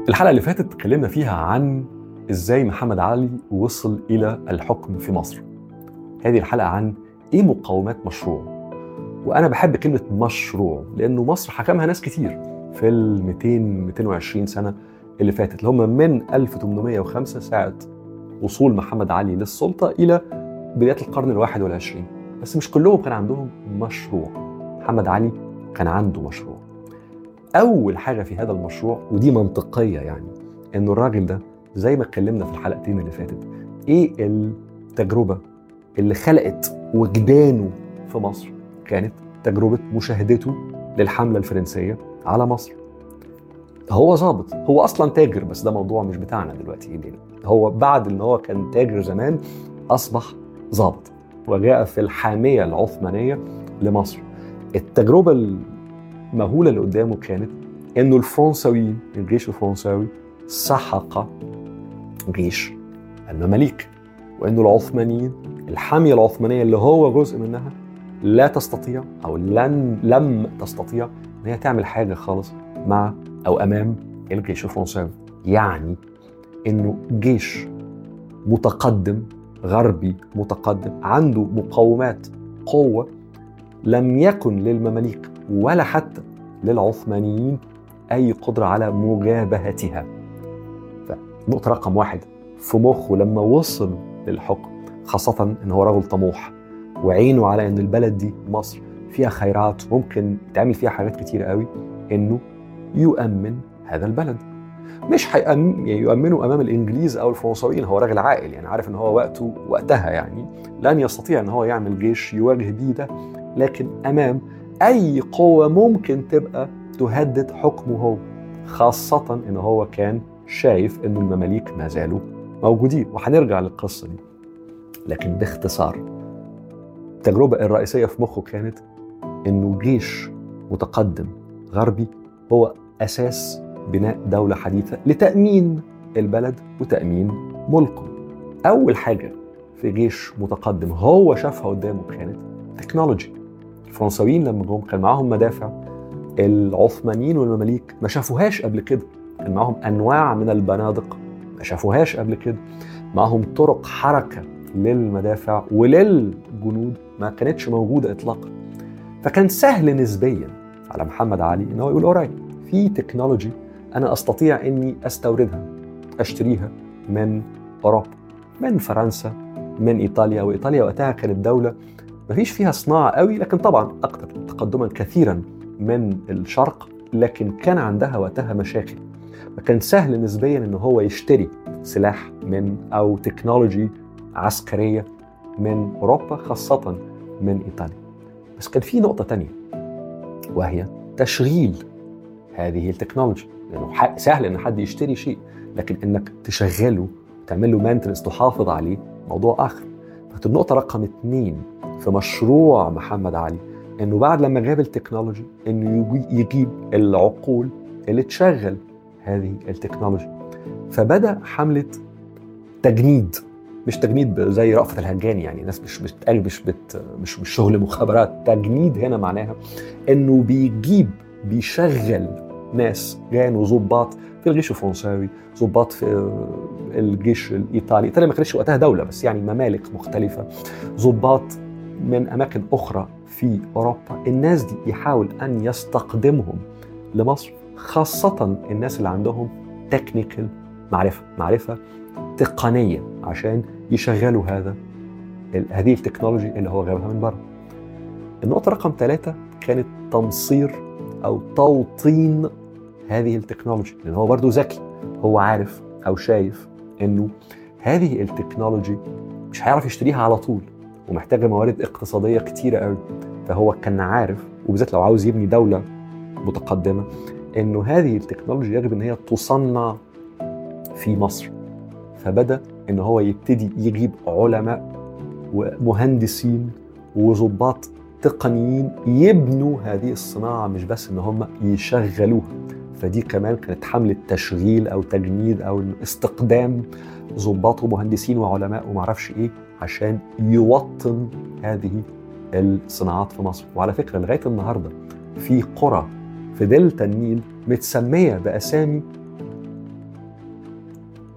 الحلقة اللي فاتت اتكلمنا فيها عن ازاي محمد علي وصل إلى الحكم في مصر. هذه الحلقة عن ايه مقومات مشروع. وأنا بحب كلمة مشروع لأنه مصر حكمها ناس كتير في ال 200 220 سنة اللي فاتت اللي هم من 1805 ساعة وصول محمد علي للسلطة إلى بداية القرن الواحد والعشرين بس مش كلهم كان عندهم مشروع محمد علي كان عنده مشروع اول حاجه في هذا المشروع ودي منطقيه يعني انه الراجل ده زي ما اتكلمنا في الحلقتين اللي فاتت ايه التجربه اللي خلقت وجدانه في مصر كانت تجربه مشاهدته للحمله الفرنسيه على مصر هو ظابط هو اصلا تاجر بس ده موضوع مش بتاعنا دلوقتي ايدينا هو بعد ان هو كان تاجر زمان اصبح ظابط وجاء في الحاميه العثمانيه لمصر التجربه المهوله اللي قدامه كانت انه الفرنساويين الجيش الفرنساوي سحق جيش المماليك وانه العثمانيين الحاميه العثمانيه اللي هو جزء منها لا تستطيع او لن لم تستطيع ان هي تعمل حاجه خالص مع او امام الجيش الفرنساوي يعني انه جيش متقدم غربي متقدم عنده مقومات قوه لم يكن للمماليك ولا حتى للعثمانيين اي قدره على مجابهتها فنقطه رقم واحد في مخه لما وصل للحكم خاصه ان هو رجل طموح وعينه على ان البلد دي مصر فيها خيرات ممكن تعمل فيها حاجات كتير قوي انه يؤمن هذا البلد مش هيأمن يعني يؤمنه امام الانجليز او الفرنساويين هو راجل عاقل يعني عارف ان هو وقته وقتها يعني لن يستطيع ان هو يعمل جيش يواجه بيه ده لكن امام اي قوه ممكن تبقى تهدد حكمه هو خاصه ان هو كان شايف ان المماليك ما زالوا موجودين وهنرجع للقصه دي لكن باختصار التجربه الرئيسيه في مخه كانت انه جيش متقدم غربي هو اساس بناء دوله حديثه لتامين البلد وتامين ملكه اول حاجه في جيش متقدم هو شافها قدامه كانت تكنولوجي الفرنساويين لما جم كان معاهم مدافع العثمانيين والمماليك ما شافوهاش قبل كده كان معاهم انواع من البنادق ما شافوهاش قبل كده معاهم طرق حركه للمدافع وللجنود ما كانتش موجوده اطلاقا فكان سهل نسبيا على محمد علي ان هو يقول اورايت في تكنولوجي انا استطيع اني استوردها اشتريها من اوروبا من فرنسا من ايطاليا وايطاليا وقتها كانت دوله ما فيش فيها صناعه قوي لكن طبعا اكثر تقدما كثيرا من الشرق لكن كان عندها وقتها مشاكل فكان سهل نسبيا ان هو يشتري سلاح من او تكنولوجي عسكريه من اوروبا خاصه من ايطاليا بس كان في نقطه تانية وهي تشغيل هذه التكنولوجي لانه يعني سهل ان حد يشتري شيء لكن انك تشغله تعمل له مانتنس تحافظ عليه موضوع اخر كانت النقطه رقم اثنين في مشروع محمد علي انه بعد لما جاب التكنولوجي انه يجيب العقول اللي تشغل هذه التكنولوجي فبدا حمله تجنيد مش تجنيد زي رأفت الهجاني يعني الناس مش مش مش بت مش مش شغل مخابرات تجنيد هنا معناها انه بيجيب بيشغل ناس كانوا ظباط في الجيش الفرنساوي ظباط في الجيش الايطالي ايطاليا ما كانتش وقتها دوله بس يعني ممالك مختلفه ظباط من اماكن اخرى في اوروبا الناس دي يحاول ان يستقدمهم لمصر خاصه الناس اللي عندهم تكنيكال معرفه معرفه تقنيه عشان يشغلوا هذا هذه التكنولوجي اللي هو جابها من بره النقطه رقم ثلاثة كانت تمصير او توطين هذه التكنولوجي لان هو برضه ذكي هو عارف او شايف انه هذه التكنولوجي مش هيعرف يشتريها على طول ومحتاجه موارد اقتصاديه كتيره قوي فهو كان عارف وبالذات لو عاوز يبني دوله متقدمه انه هذه التكنولوجيا يجب ان هي تصنع في مصر فبدا ان هو يبتدي يجيب علماء ومهندسين وظباط تقنيين يبنوا هذه الصناعه مش بس ان هم يشغلوها فدي كمان كانت حمله تشغيل او تجنيد او استقدام ظباط ومهندسين وعلماء ومعرفش ايه عشان يوطن هذه الصناعات في مصر وعلى فكره لغايه النهارده في قرى في دلتا النيل متسميه باسامي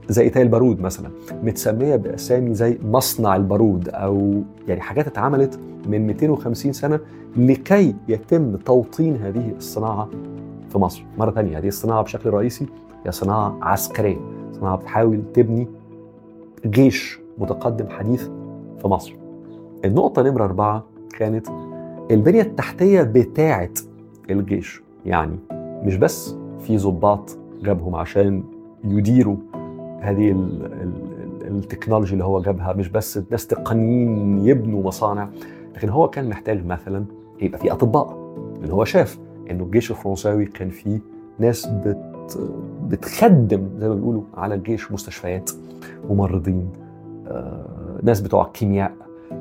زي تاي البارود مثلا متسميه باسامي زي مصنع البارود او يعني حاجات اتعملت من 250 سنه لكي يتم توطين هذه الصناعه في مصر مره ثانيه هذه الصناعه بشكل رئيسي هي صناعه عسكريه صناعه بتحاول تبني جيش متقدم حديث في مصر النقطه نمره اربعه كانت البنيه التحتيه بتاعه الجيش يعني مش بس في ضباط جابهم عشان يديروا هذه ال ال التكنولوجي اللي هو جابها مش بس ناس تقنيين يبنوا مصانع لكن هو كان محتاج مثلا يبقى في اطباء لان هو شاف انه الجيش الفرنساوي كان فيه ناس بت بتخدم زي ما بيقولوا على الجيش مستشفيات ممرضين آه، ناس بتوع كيمياء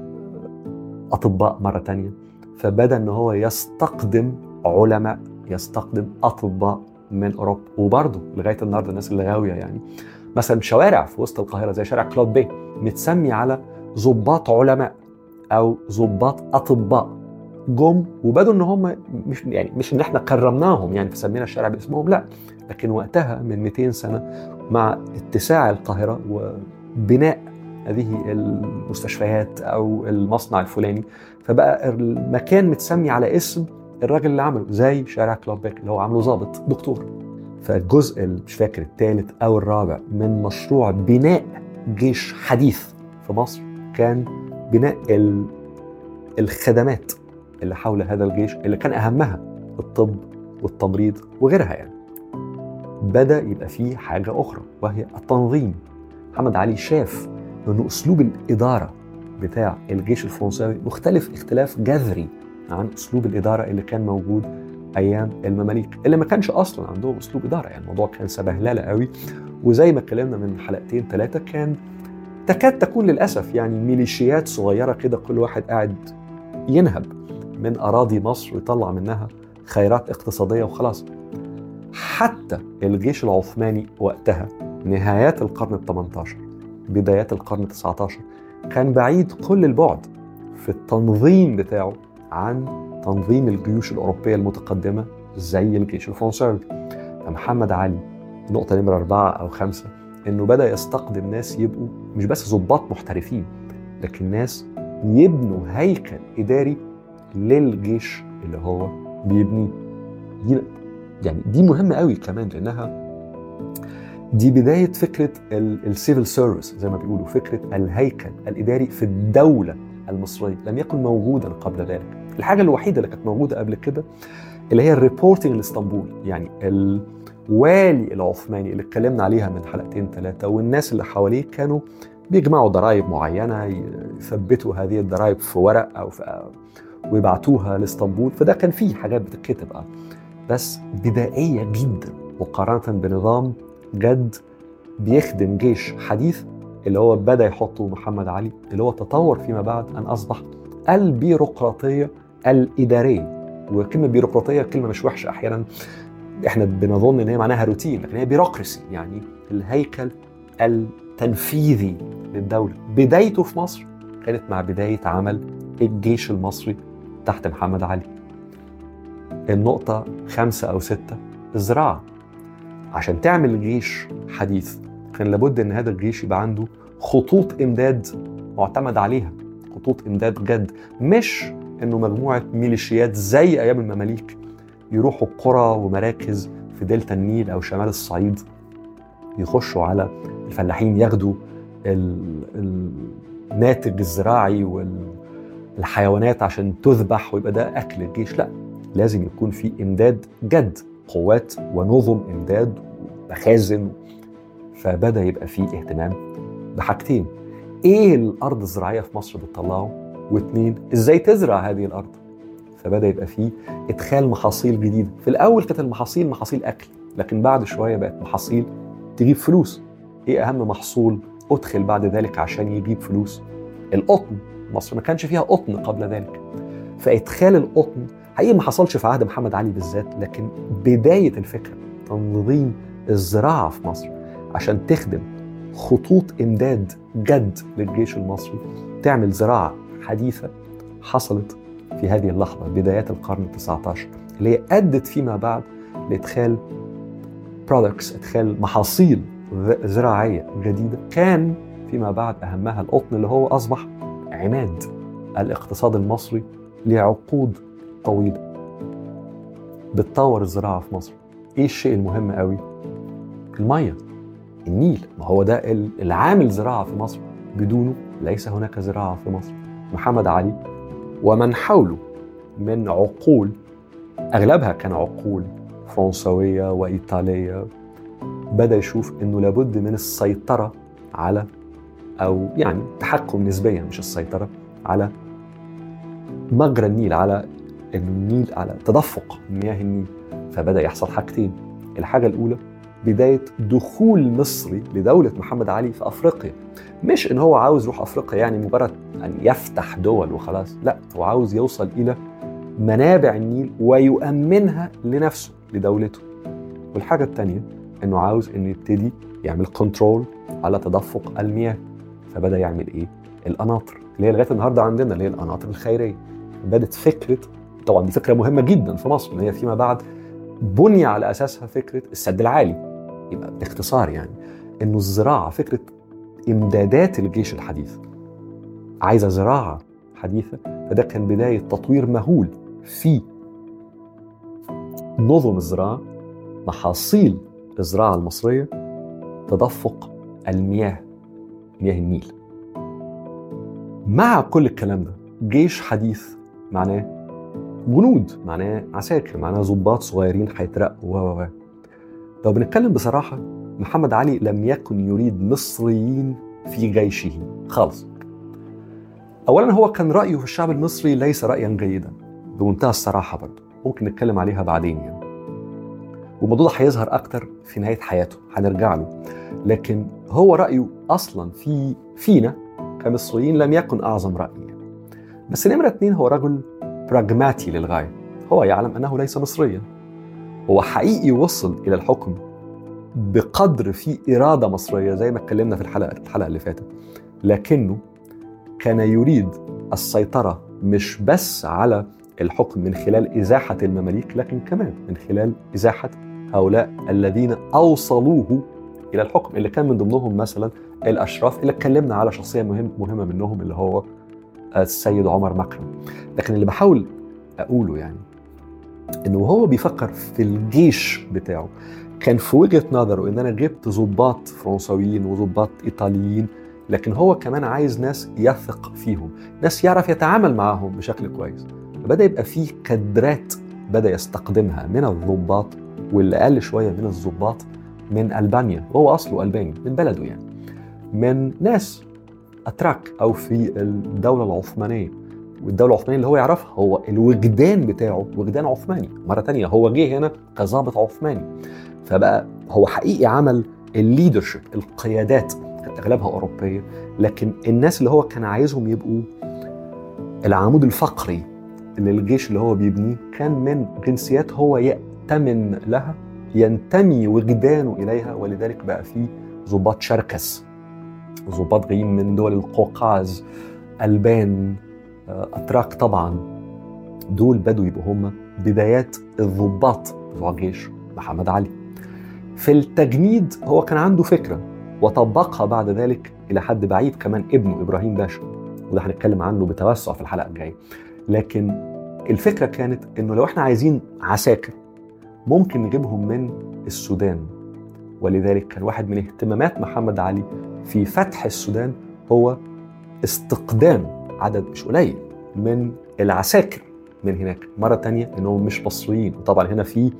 اطباء مره تانية فبدا ان هو يستقدم علماء يستقدم اطباء من اوروبا وبرضه لغايه النهارده الناس اللي غاويه يعني مثلا شوارع في وسط القاهره زي شارع كلود بي متسمي على ضباط علماء او ضباط اطباء جم وبدوا ان هم مش يعني مش ان احنا كرمناهم يعني فسمينا الشارع باسمهم لا لكن وقتها من 200 سنه مع اتساع القاهره وبناء هذه المستشفيات او المصنع الفلاني فبقى المكان متسمي على اسم الراجل اللي عمله زي شارع كلوب بيك اللي هو عامله ظابط دكتور فالجزء مش فاكر الثالث او الرابع من مشروع بناء جيش حديث في مصر كان بناء الخدمات اللي حول هذا الجيش اللي كان اهمها الطب والتمريض وغيرها يعني بدا يبقى فيه حاجه اخرى وهي التنظيم محمد علي شاف انه اسلوب الاداره بتاع الجيش الفرنساوي مختلف اختلاف جذري عن اسلوب الاداره اللي كان موجود ايام المماليك اللي ما كانش اصلا عندهم اسلوب اداره يعني الموضوع كان سبهلله قوي وزي ما اتكلمنا من حلقتين ثلاثه كان تكاد تكون للاسف يعني ميليشيات صغيره كده كل واحد قاعد ينهب من اراضي مصر ويطلع منها خيرات اقتصاديه وخلاص حتى الجيش العثماني وقتها نهايات القرن ال 18 بدايات القرن ال 19 كان بعيد كل البعد في التنظيم بتاعه عن تنظيم الجيوش الأوروبية المتقدمة زي الجيش الفرنساوي فمحمد علي نقطة نمرة أربعة أو خمسة إنه بدأ يستقدم ناس يبقوا مش بس ضباط محترفين لكن ناس يبنوا هيكل إداري للجيش اللي هو بيبنيه دي يعني دي مهمة قوي كمان لأنها دي بداية فكرة السيفل سيرفيس زي ما بيقولوا فكرة الهيكل الإداري في الدولة المصرية لم يكن موجودا قبل ذلك الحاجة الوحيدة اللي كانت موجودة قبل كده اللي هي الريبورتنج لاسطنبول يعني الوالي العثماني اللي اتكلمنا عليها من حلقتين ثلاثة والناس اللي حواليه كانوا بيجمعوا ضرائب معينة يثبتوا هذه الضرائب في ورق أو في ويبعتوها لاسطنبول فده كان فيه حاجات بتتكتب بس بدائية جدا مقارنة بنظام جد بيخدم جيش حديث اللي هو بدا يحطه محمد علي اللي هو تطور فيما بعد ان اصبح البيروقراطيه الاداريه وكلمه بيروقراطيه كلمه مش وحشه احيانا احنا بنظن ان هي معناها روتين لكن هي بيروقراسي يعني الهيكل التنفيذي للدوله بدايته في مصر كانت مع بدايه عمل الجيش المصري تحت محمد علي النقطة خمسة أو ستة الزراعة عشان تعمل جيش حديث كان لابد ان هذا الجيش يبقى عنده خطوط امداد معتمد عليها خطوط امداد جد مش انه مجموعه ميليشيات زي ايام المماليك يروحوا قرى ومراكز في دلتا النيل او شمال الصعيد يخشوا على الفلاحين ياخدوا الناتج الزراعي والحيوانات عشان تذبح ويبقى ده اكل الجيش لا لازم يكون في امداد جد قوات ونظم امداد ومخازن فبدا يبقى فيه اهتمام بحاجتين ايه الارض الزراعيه في مصر بتطلعه واثنين ازاي تزرع هذه الارض فبدا يبقى فيه ادخال محاصيل جديده في الاول كانت المحاصيل محاصيل اكل لكن بعد شويه بقت محاصيل تجيب فلوس ايه اهم محصول ادخل بعد ذلك عشان يجيب فلوس القطن مصر ما كانش فيها قطن قبل ذلك فادخال القطن حقيقي ما حصلش في عهد محمد علي بالذات لكن بدايه الفكره تنظيم الزراعه في مصر عشان تخدم خطوط امداد جد للجيش المصري تعمل زراعه حديثه حصلت في هذه اللحظه بدايات القرن ال 19 اللي هي ادت فيما بعد لادخال برودكتس ادخال محاصيل زراعيه جديده كان فيما بعد اهمها القطن اللي هو اصبح عماد الاقتصاد المصري لعقود طويله بتطور الزراعه في مصر ايه الشيء المهم قوي الميه النيل ما هو ده العامل زراعه في مصر بدونه ليس هناك زراعه في مصر محمد علي ومن حوله من عقول اغلبها كان عقول فرنسويه وايطاليه بدا يشوف انه لابد من السيطره على او يعني تحكم نسبيا مش السيطره على مجرى النيل على النيل على تدفق مياه النيل فبدا يحصل حاجتين الحاجه الاولى بدايه دخول مصري لدوله محمد علي في افريقيا مش ان هو عاوز يروح افريقيا يعني مجرد ان يفتح دول وخلاص لا هو عاوز يوصل الى منابع النيل ويؤمنها لنفسه لدولته والحاجه الثانيه انه عاوز انه يبتدي يعمل كنترول على تدفق المياه فبدا يعمل ايه القناطر اللي هي لغايه النهارده عندنا اللي هي القناطر الخيريه بدت فكره طبعا دي فكره مهمه جدا في مصر ان هي فيما بعد بني على اساسها فكره السد العالي يبقى باختصار يعني انه الزراعه فكره امدادات الجيش الحديث عايزه زراعه حديثه فده كان بدايه تطوير مهول في نظم الزراعه محاصيل الزراعه المصريه تدفق المياه مياه النيل مع كل الكلام ده جيش حديث معناه جنود معناه عساكر معناه ضباط صغيرين هيترقوا و لو بنتكلم بصراحة محمد علي لم يكن يريد مصريين في جيشه خالص أولا هو كان رأيه في الشعب المصري ليس رأيا جيدا بمنتهى الصراحة برضه ممكن نتكلم عليها بعدين يعني والموضوع ده هيظهر أكتر في نهاية حياته هنرجع له لكن هو رأيه أصلا في فينا كمصريين لم يكن أعظم رأي يعني. بس نمرة اتنين هو رجل براغماتي للغاية هو يعلم أنه ليس مصريا هو حقيقي وصل الى الحكم بقدر في اراده مصريه زي ما اتكلمنا في الحلقه الحلقه اللي فاتت لكنه كان يريد السيطره مش بس على الحكم من خلال ازاحه المماليك لكن كمان من خلال ازاحه هؤلاء الذين اوصلوه الى الحكم اللي كان من ضمنهم مثلا الاشراف اللي اتكلمنا على شخصيه مهم مهمه منهم اللي هو السيد عمر مكرم لكن اللي بحاول اقوله يعني انه وهو بيفكر في الجيش بتاعه كان في وجهه نظره ان انا جبت ضباط فرنساويين وضباط ايطاليين لكن هو كمان عايز ناس يثق فيهم ناس يعرف يتعامل معاهم بشكل كويس فبدا يبقى فيه كادرات بدا يستقدمها من الضباط واللي اقل شويه من الضباط من البانيا وهو اصله الباني من بلده يعني من ناس اتراك او في الدوله العثمانيه والدوله العثمانيه اللي هو يعرفها هو الوجدان بتاعه وجدان عثماني مره تانية هو جه هنا كظابط عثماني فبقى هو حقيقي عمل الليدرشيب القيادات كانت اغلبها اوروبيه لكن الناس اللي هو كان عايزهم يبقوا العمود الفقري للجيش اللي هو بيبنيه كان من جنسيات هو يأتمن لها ينتمي وجدانه اليها ولذلك بقى فيه ضباط شركس ضباط جايين من دول القوقاز البان اتراك طبعا دول بدوا يبقوا هم بدايات الضباط بتوع الجيش محمد علي في التجنيد هو كان عنده فكره وطبقها بعد ذلك الى حد بعيد كمان ابنه ابراهيم باشا وده هنتكلم عنه بتوسع في الحلقه الجايه لكن الفكره كانت انه لو احنا عايزين عساكر ممكن نجيبهم من السودان ولذلك كان واحد من اهتمامات محمد علي في فتح السودان هو استقدام عدد مش قليل من العساكر من هناك مرة تانية انهم مش مصريين وطبعا هنا في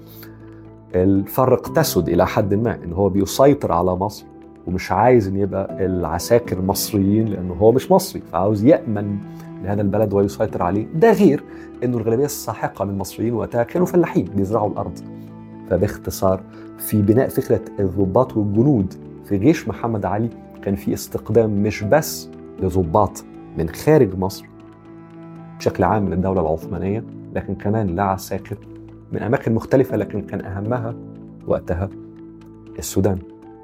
الفرق تسد الى حد ما ان هو بيسيطر على مصر ومش عايز ان يبقى العساكر مصريين لانه هو مش مصري فعاوز يامن لهذا البلد ويسيطر عليه ده غير انه الغالبيه الساحقه من المصريين وقتها كانوا فلاحين بيزرعوا الارض فباختصار في بناء فكره الضباط والجنود في جيش محمد علي كان في استقدام مش بس لضباط من خارج مصر بشكل عام من الدولة العثمانية لكن كمان لعساكر من أماكن مختلفة لكن كان أهمها وقتها السودان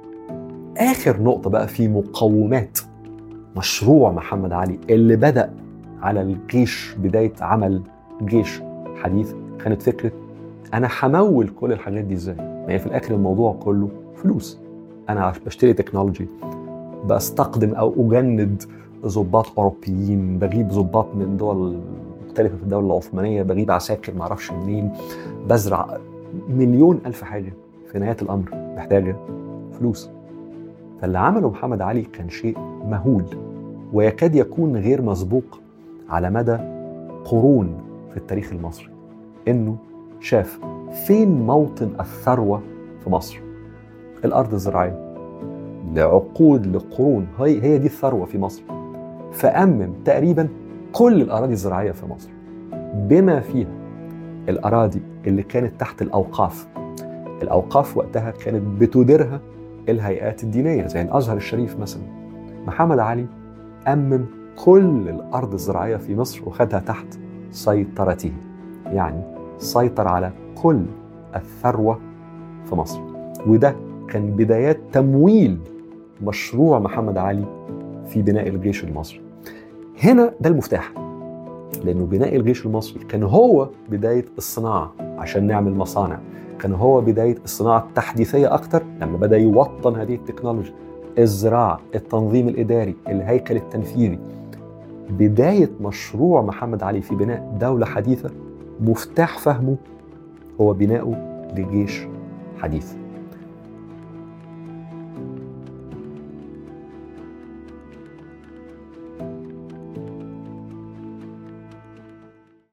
آخر نقطة بقى في مقومات مشروع محمد علي اللي بدأ على الجيش بداية عمل جيش حديث كانت فكرة أنا همول كل الحاجات دي إزاي؟ ما هي في الآخر الموضوع كله فلوس انا بشتري تكنولوجي بستقدم او اجند ضباط اوروبيين بجيب ضباط من دول مختلفه في الدوله العثمانيه بجيب عساكر ما اعرفش منين بزرع مليون الف حاجه في نهايه الامر محتاجه فلوس فاللي عمله محمد علي كان شيء مهول ويكاد يكون غير مسبوق على مدى قرون في التاريخ المصري انه شاف فين موطن الثروه في مصر الارض الزراعيه لعقود لقرون هي هي دي الثروه في مصر فأمم تقريبا كل الأراضي الزراعية في مصر بما فيها الأراضي اللي كانت تحت الأوقاف الأوقاف وقتها كانت بتديرها الهيئات الدينية زي الأزهر الشريف مثلا محمد علي أمم كل الأرض الزراعية في مصر وخدها تحت سيطرته يعني سيطر على كل الثروة في مصر وده كان بدايات تمويل مشروع محمد علي في بناء الجيش المصري هنا ده المفتاح لانه بناء الجيش المصري كان هو بدايه الصناعه عشان نعمل مصانع كان هو بدايه الصناعه التحديثيه اكتر لما بدا يوطن هذه التكنولوجيا الزراعه التنظيم الاداري الهيكل التنفيذي بدايه مشروع محمد علي في بناء دوله حديثه مفتاح فهمه هو بناؤه لجيش حديث